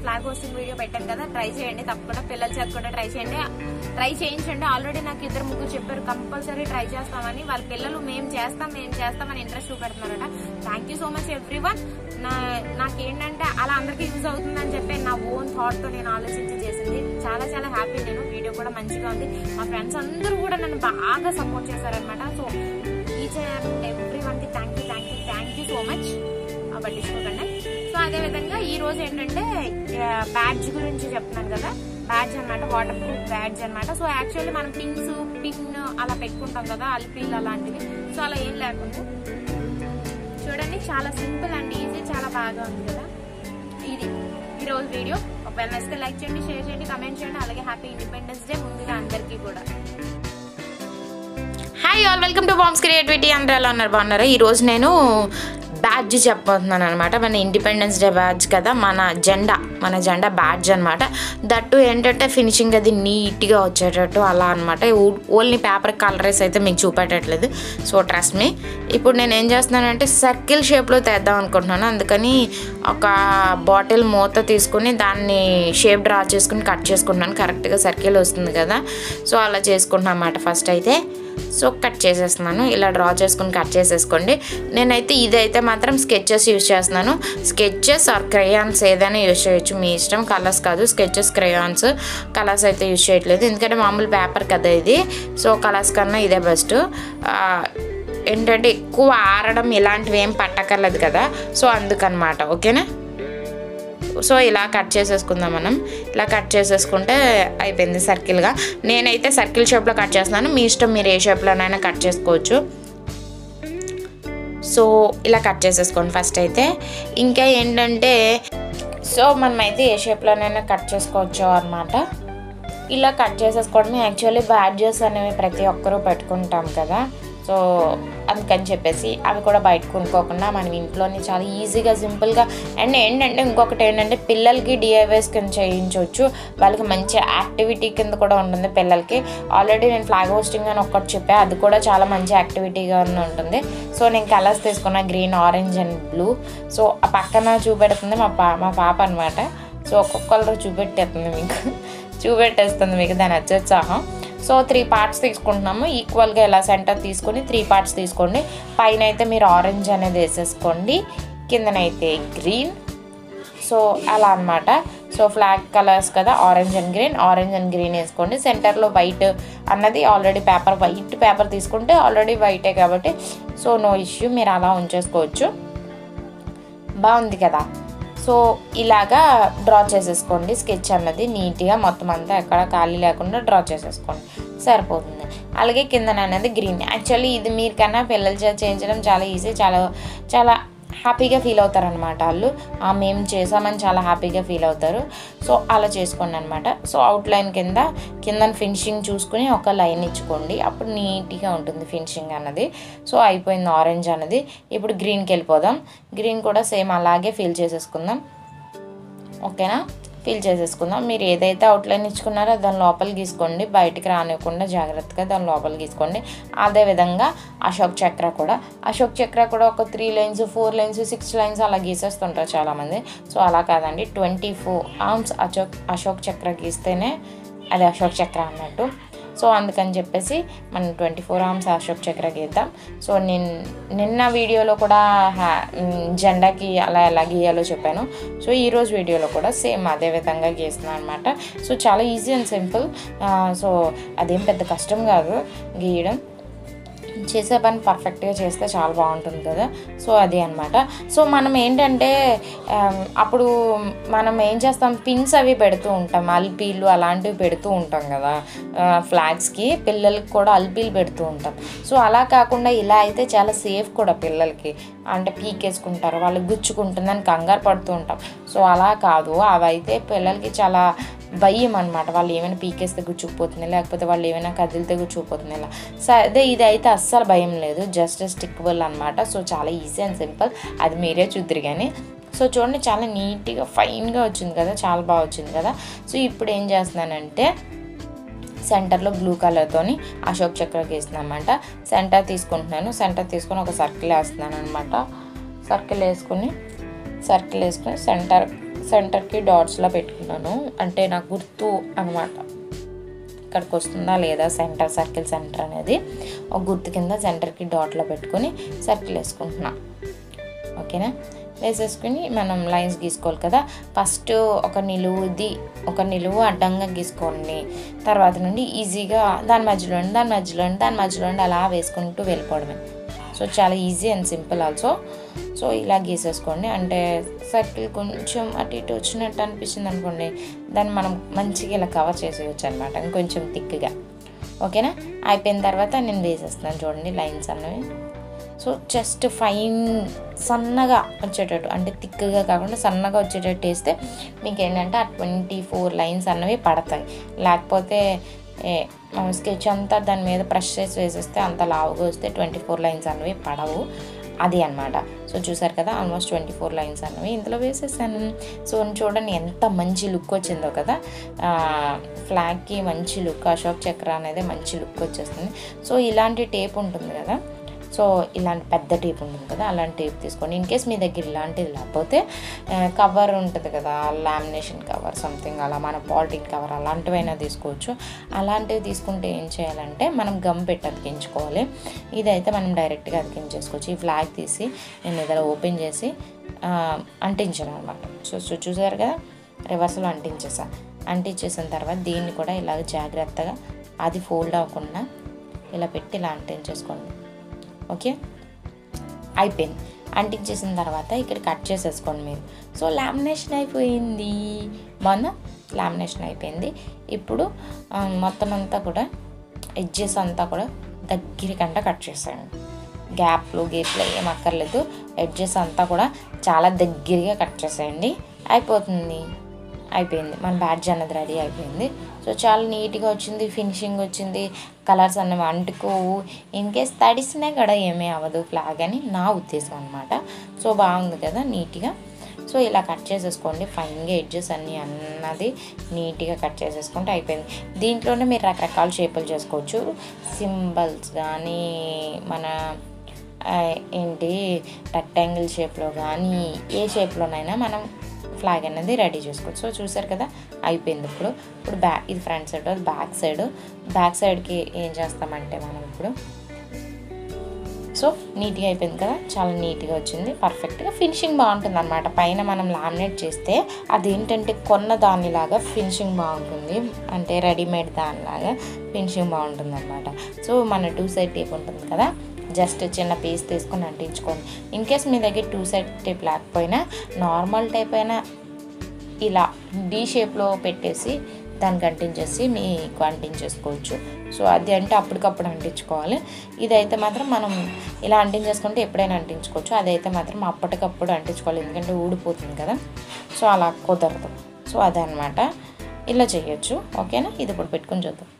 flag hosting video పెట్టాను కదా try చేయండి తప్పకుండా పిల్లల చేత కూడా ట్రై చేయండి ట్రై చేయించండి ఆల్రెడీ నాకు ఇద్దరు ముగ్గురు చెప్పారు కంపల్సరీ ట్రై చేస్తామని వాళ్ళ పిల్లలు మేము చేస్తాం మేము చేస్తామని ఇంట్రెస్ట్ చూపెడుతున్నారట thank you so much everyone నా నాకేంటంటే అలా అందరికీ యూజ్ అవుతుందని చెప్పి నా ఓన్ థాట్ తో నేను ఆలోచించి చేసింది చాలా చాలా హ్యాపీ నేను వీడియో కూడా మంచిగా ఉంది మా ఫ్రెండ్స్ అందరూ కూడా నన్ను బాగా సపోర్ట్ చేశారనమాట so each and every one కి thank you thank you thank you so much పట్టించుకోకండి సో అదే విధంగా ఈ రోజు ఏంటంటే బ్యాడ్జ్ గురించి చెప్తున్నాను కదా బ్యాడ్జ్ అన్నమాట వాటర్ ప్రూఫ్ బ్యాడ్జ్ అన్నమాట సో యాక్చువల్లీ మనం పిన్స్ పిన్ అలా పెట్టుకుంటాం కదా అల్పీలు అలాంటివి సో అలా ఏం లేకుండా చూడండి చాలా సింపుల్ అండ్ ఈజీ చాలా బాగా ఉంది కదా ఇది ఈ రోజు వీడియో ఒకవేళ నచ్చితే లైక్ చేయండి షేర్ చేయండి కమెంట్ చేయండి అలాగే హ్యాపీ ఇండిపెండెన్స్ డే ముందుగా అందరికీ కూడా hi all welcome to bombs creativity అందరూ ఎలా ఉన్నారు బాగున్నారా ఈరోజు నేను బ్యాడ్జ్ చెప్పబోతున్నాను అనమాట మన ఇండిపెండెన్స్ డే బ్యాడ్జ్ కదా మన జెండా మన జెండా బ్యాడ్జ్ అనమాట దట్టు ఏంటంటే ఫినిషింగ్ అది నీట్గా వచ్చేటట్టు అలా అనమాట ఓన్లీ పేపర్ కలర్స్ అయితే మీకు చూపెట్టట్లేదు సో ట్రస్ట్ మీ ఇప్పుడు నేను ఏం చేస్తున్నానంటే సర్కిల్ షేప్లో తెద్దాం అనుకుంటున్నాను అందుకని ఒక బాటిల్ మూత తీసుకుని దాన్ని షేప్ డ్రా చేసుకుని కట్ చేసుకుంటున్నాను కరెక్ట్గా సర్కిల్ వస్తుంది కదా సో అలా చేసుకుంటున్నాను అన్నమాట ఫస్ట్ అయితే సో కట్ చేసేస్తున్నాను ఇలా డ్రా చేసుకుని కట్ చేసేసుకోండి నేనైతే ఇదైతే మాత్రం స్కెచెస్ యూజ్ చేస్తున్నాను స్కెచెస్ ఆర్ క్రయాన్స్ ఏదైనా యూజ్ చేయొచ్చు మీ ఇష్టం కలర్స్ కాదు స్కెచెస్ క్రయాన్స్ కలర్స్ అయితే యూజ్ చేయట్లేదు ఎందుకంటే మామూలు పేపర్ కదా ఇది సో కలర్స్ కన్నా ఇదే బెస్ట్ ఏంటంటే ఎక్కువ ఆరడం ఇలాంటివి ఏం పట్టకర్లేదు కదా సో అందుకనమాట ఓకేనా సో ఇలా కట్ చేసేసుకుందాం మనం ఇలా కట్ చేసేసుకుంటే అయిపోయింది సర్కిల్గా నేనైతే సర్కిల్ షేప్లో కట్ చేస్తున్నాను మీ ఇష్టం మీరు ఏ షేప్లోనైనా కట్ చేసుకోవచ్చు సో ఇలా కట్ చేసేసుకోండి ఫస్ట్ అయితే ఇంకా ఏంటంటే సో మనమైతే ఏ షేప్లోనైనా కట్ చేసుకోవచ్చు అనమాట ఇలా కట్ చేసేసుకోవడం యాక్చువల్లీ బ్యాడ్జెస్ అనేవి ప్రతి ఒక్కరూ పెట్టుకుంటాం కదా సో అందుకని చెప్పేసి అవి కూడా బయట కొనుక్కోకుండా మనం ఇంట్లోనే చాలా ఈజీగా సింపుల్గా అండ్ ఏంటంటే ఇంకొకటి ఏంటంటే పిల్లలకి డిఐవైస్ కింద చేయించవచ్చు వాళ్ళకి మంచి యాక్టివిటీ కింద కూడా ఉంటుంది పిల్లలకి ఆల్రెడీ నేను ఫ్లాగ్ హోస్టింగ్ అని ఒక్కటి చెప్పా అది కూడా చాలా మంచి యాక్టివిటీగా ఉంటుంది సో నేను కలర్స్ తీసుకున్న green orange and blue so ఆ పక్కన చూపెడుతుంది మా పా మా పాప అనమాట సో ఒక్కొక్క కలర్ చూపెట్టేస్తుంది మీకు చూపెట్టేస్తుంది మీకు దాని అత్యుత్సాహం సో త్రీ పార్ట్స్ తీసుకుంటున్నాము ఈక్వల్గా ఎలా సెంటర్ తీసుకొని త్రీ పార్ట్స్ తీసుకోండి పైన అయితే మీరు ఆరెంజ్ అనేది వేసేసుకోండి కిందనైతే గ్రీన్ సో అలా అనమాట సో ఫ్లాగ్ కలర్స్ కదా orange and green orange and green వేసుకోండి సెంటర్లో వైట్ అన్నది ఆల్రెడీ పేపర్ వైట్ పేపర్ తీసుకుంటే ఆల్రెడీ వైటే కాబట్టి సో నో ఇష్యూ మీరు అలా ఉంచేసుకోవచ్చు బాగుంది కదా సో ఇలాగా డ్రా చేసేసుకోండి స్కెచ్ అన్నది నీట్గా మొత్తం అంతా ఎక్కడ ఖాళీ లేకుండా డ్రా చేసేసుకోండి సరిపోతుంది అలాగే కిందన అనేది గ్రీన్ యాక్చువల్లీ ఇది మీరు కన్నా పిల్లల చేత చేయించడం చాలా ఈజీ చాలా చాలా హ్యాపీగా ఫీల్ అవుతారు అనమాట వాళ్ళు "ఆ, మేము చేసామని చాలా హ్యాపీగా ఫీల్ అవుతారు సో అలా చేసుకోండి అనమాట సో అవుట్లైన్ కింద కింద ఫినిషింగ్ చూసుకుని ఒక లైన్ ఇచ్చుకోండి అప్పుడు నీట్గా ఉంటుంది ఫినిషింగ్ అన్నది సో అయిపోయింది ఆరెంజ్ అన్నది ఇప్పుడు గ్రీన్కి వెళ్ళిపోదాం గ్రీన్ కూడా సేమ్ అలాగే ఫీల్ చేసేసుకుందాం ఓకేనా ఫిల్ చేసేసుకుందాం మీరు ఏదైతే అవుట్లైన్ ఇచ్చుకున్నారో దాని లోపల గీసుకోండి బయటికి రానివ్వకుండా జాగ్రత్తగా దాని లోపల గీసుకోండి అదేవిధంగా అశోక్ చక్ర కూడా అశోక్ చక్ర కూడా ఒక three lines four lines six lines అలా గీసేస్తుంటారు చాలామంది సో అలా కాదండి twenty four arms Ashok Ashok chakra గీస్తేనే అది అశోక్ చక్ర అన్నట్టు సో అందుకని చెప్పేసి మనం ట్వంటీ ఫోర్ ఆర్మ్స్ అశోక్ చక్ర గీద్దాం సో నేను నిన్న వీడియోలో కూడా హ్యా- మ్, జెండాకి అలా ఎలా గీయాలో చెప్పాను సో ఈరోజు వీడియోలో కూడా సేమ్ అదే విధంగా గీస్తున్నాను అనమాట సో చాలా ఈజీ అండ్ సింపుల్ సో అదేం పెద్ద కష్టం కాదు గీయడం చేసే పని పర్ఫెక్ట్గా చేస్తే చాలా బాగుంటుంది కదా సో అది అనమాట సో మనం ఏంటంటే ఆమ్, అప్పుడు మనం ఏం చేస్తాం పిన్స్ అవి పెడుతూ ఉంటాం అల్పీలు అలాంటివి పెడుతూ ఉంటాం కదా ఫ్లాగ్స్కి పిల్లలకి కూడా అల్పీలు పెడుతూ ఉంటాం సో అలా కాకుండా ఇలా అయితే చాలా సేఫ్ కూడా పిల్లలకి అంటే పీకేసుకుంటారు వాళ్ళు గుచ్చుకుంటుందని కంగారు పడుతూ ఉంటాం సో అలా కాదు అవైతే పిల్లలకి చాలా భయం అనమాట వాళ్ళు ఏమైనా పీకేస్తే గుచ్చుకుపోతుంది లేకపోతే వాళ్ళు ఏమైనా కదిలితే గుచ్చుకుపోతుంది ఇలా సో అదే ఇది అయితే అస్సలు భయం లేదు జస్ట్ స్టిక్బుల్ అనమాట సో చాలా ఈజీ అండ్ సింపుల్ అది మీరే చూద్దరు కానీ సో చూడండి చాలా నీట్గా ఫైన్గా వచ్చింది కదా చాలా బాగా వచ్చింది కదా సో ఇప్పుడు ఏం చేస్తున్నానంటే సెంటర్లో బ్లూ కలర్తోని అశోక్ చక్ర గీస్తున్నామంట సెంటర్ తీసుకుంటున్నాను సెంటర్ తీసుకొని ఒక సర్కిల్ వేస్తున్నాను అనమాట సర్కిల్ వేసుకుని సర్కిల్ వేసుకుని సెంటర్ సెంటర్కి డాట్స్లో పెట్టుకున్నాను అంటే నాకు గుర్తు అనమాట ఇక్కడికి వస్తుందా లేదా సెంటర్ సర్కిల్ సెంటర్ అనేది ఒక గుర్తు కింద సెంటర్కి డాట్లో పెట్టుకొని సర్కిల్ వేసుకుంటున్నా ఓకేనా వేసేసుకుని మనం లైన్స్ గీసుకోవాలి కదా ఫస్ట్ ఒక నిలువుది ఒక నిలువు అడ్డంగా గీసుకోండి తర్వాత నుండి ఈజీగా దాని మధ్యలో ఉండి దాని మధ్యలో ఉండి దాని మధ్యలో ఉండి అలా వేసుకుంటూ వెళ్ళిపోవడమే సో చాలా easy and simple also so ఇలా గీసేసుకోండి అంటే సర్కిల్ కొంచెం అటు ఇటు వచ్చినట్టు అనిపించింది అనుకోండి దాన్ని మనం మంచిగా ఇలా కవర్ చేసేయచ్చు అనమాట ఇంకొంచెం థిక్గా ఓకేనా అయిపోయిన తర్వాత నేను వేసేస్తున్నాను చూడండి లైన్స్ అన్నవి సో జస్ట్ ఫైన్ సన్నగా వచ్చేటట్టు అంటే థిక్గా కాకుండా సన్నగా వచ్చేటట్టు వేస్తే మీకు ఏంటంటే ఆ ట్వంటీ ఫోర్ లైన్స్ అన్నవి పడతాయి లేకపోతే స్కెచ్ అంతా దాని మీద బ్రష్ చేసి వేసేస్తే అంత లావుగా వస్తే ట్వంటీ ఫోర్ లైన్స్ అన్నవి పడవు అది అనమాట సో చూసారు కదా ఆల్మోస్ట్ ట్వంటీ ఫోర్ లైన్స్ అన్నవి ఇందులో వేసేసాను సో చూడండి ఎంత మంచి లుక్ వచ్చిందో కదా ఫ్లాగ్కి మంచి లుక్ అశోక్ చక్ర అనేది మంచి లుక్ వచ్చేస్తుంది సో ఇలాంటి టేప్ ఉంటుంది కదా సో ఇలాంటి పెద్ద టేప్ ఉంటుంది కదా అలాంటి టేప్ తీసుకోండి ఇన్ కేస్ మీ దగ్గర ఇలాంటిది లేకపోతే కవర్ ఉంటుంది కదా లామినేషన్ కవర్ సంథింగ్ అలా మన పాలిటిన్ కవర్ అలాంటివైనా తీసుకోవచ్చు అలాంటివి తీసుకుంటే ఏం చేయాలంటే మనం గమ్ పెట్టి అతికించుకోవాలి ఇదైతే మనం డైరెక్ట్గా అతికించేసుకోవచ్చు ఈ ఫ్లాగ్ తీసి నేను ఏదైనా ఓపెన్ చేసి ఆ, అంటించాను అనమాట సో సో చూసారు కదా రివర్స్లో అంటించేసా అంటించేసిన తర్వాత దీన్ని కూడా ఇలాగ జాగ్రత్తగా అది ఫోల్డ్ అవ్వకుండా ఇలా పెట్టి ఇలా అంటించేసుకోండి ఓకే అయిపోయింది అంటించేసిన తర్వాత ఇక్కడ కట్ చేసేసుకోండి మీరు సో లామినేషన్ అయిపోయింది మొన్న లామినేషన్ అయిపోయింది ఇప్పుడు ఆ, మొత్తం అంతా కూడా ఎడ్జెస్ అంతా కూడా దగ్గరికంట కట్ చేసేయండి గ్యాప్లు గీప్లు ఏం అక్కర్లేదు ఎడ్జెస్ అంతా కూడా చాలా దగ్గరగా కట్ చేసేయండి అయిపోతుంది అయిపోయింది మన బ్యాడ్జ్ అన్నది రెడీ అయిపోయింది సో చాలా నీట్గా వచ్చింది ఫినిషింగ్ వచ్చింది కలర్స్ అన్నవి అంటుకోవు ఇన్ కేస్ తడిసినా కూడా ఏమీ అవ్వదు ఫ్లాగ్ అని నా ఉద్దేశం అనమాట సో బాగుంది కదా నీట్గా సో ఇలా కట్ చేసేసుకోండి ఫైన్గా ఎడ్జెస్ అన్నీ అన్నది నీట్గా కట్ చేసేసుకుంటే అయిపోయింది దీంట్లోనే మీరు రకరకాల షేపులు చేసుకోవచ్చు సింబల్స్ కానీ మన ఆ, ఏంటి రెక్టాంగిల్ షేప్లో కానీ ఏ షేప్లోనైనా మనం ఫ్లాగ్ అనేది రెడీ చేసుకోవచ్చు సో చూసారు కదా అయిపోయింది ఇప్పుడు ఇప్పుడు బ్యాక్ ఇది ఫ్రంట్ సైడ్ అది బ్యాక్ సైడ్ బ్యాక్ సైడ్కి ఏం చేస్తామంటే మనం ఇప్పుడు సో నీట్గా అయిపోయింది కదా చాలా నీట్గా వచ్చింది పర్ఫెక్ట్గా ఫినిషింగ్ బాగుంటుంది అనమాట పైన మనం లామినేట్ చేస్తే అదేంటంటే కొన్న దానిలాగా ఫినిషింగ్ బాగుంటుంది అంటే రెడీమేడ్ దానిలాగా ఫినిషింగ్ బాగుంటుంది అనమాట సో మన టూ సైడ్ టేప్ ఉంటుంది కదా జస్ట్ చిన్న పీస్ తీసుకొని అంటించుకోండి ఇన్ కేస్ మీ దగ్గర టూ సైడ్ టేప్ లేకపోయినా నార్మల్ టేప్ అయినా ఇలా డీ షేప్లో పెట్టేసి దానికి అంటించేసి మీకు అంటించేసుకోవచ్చు సో అది అంటే అప్పటికప్పుడు అంటించుకోవాలి ఇదైతే మాత్రం మనం ఇలా అంటించేసుకుంటే ఎప్పుడైనా అంటించుకోవచ్చు అదైతే మాత్రం అప్పటికప్పుడు అంటించుకోవాలి ఎందుకంటే ఊడిపోతుంది కదా సో అలా కుదరదు సో అదనమాట ఇలా చేయొచ్చు ఓకేనా ఇది ఇప్పుడు పెట్టుకొని చూద్దాం